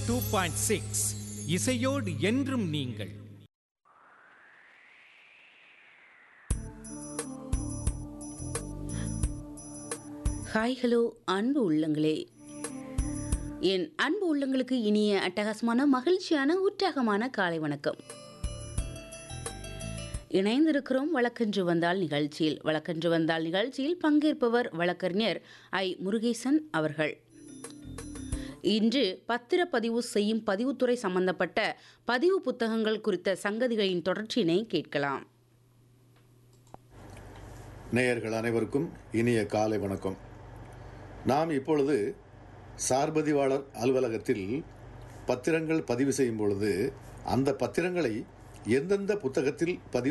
two point six இசையோடு என்றும் நீங்கள் ஹாய் ஹலோ அன்பு உள்ளங்களே என் அன்பு உள்ளங்களுக்கு இனிய அட்டகாசமான மகிழ்ச்சியான உற்சாகமான காலை வணக்கம் இணைந்திருக்கிறோம் வழக்கன்று வந்தால் நிகழ்ச்சியில் வழக்கன்று வந்தால் நிகழ்ச்சியில் பங்கேற்பவர் வழக்கறிஞர் ஐ முருகேசன் அவர்கள் இன்று பத்திரப்பதிவு செய்யும் பதிவுத்துறை சம்பந்தப்பட்ட பதிவு புத்தகங்கள் குறித்த சங்கதிகளின் தொடர்ச்சியினை கேட்கலாம் நேயர்கள் அனைவருக்கும் இனிய காலை வணக்கம் நாம் இப்பொழுது சார்பதிவாளர் அலுவலகத்தில் பத்திரங்கள் பதிவு செய்யும் பொழுது அந்த பத்திரங்களை எந்தெந்த புத்தகத்தில் பதிவு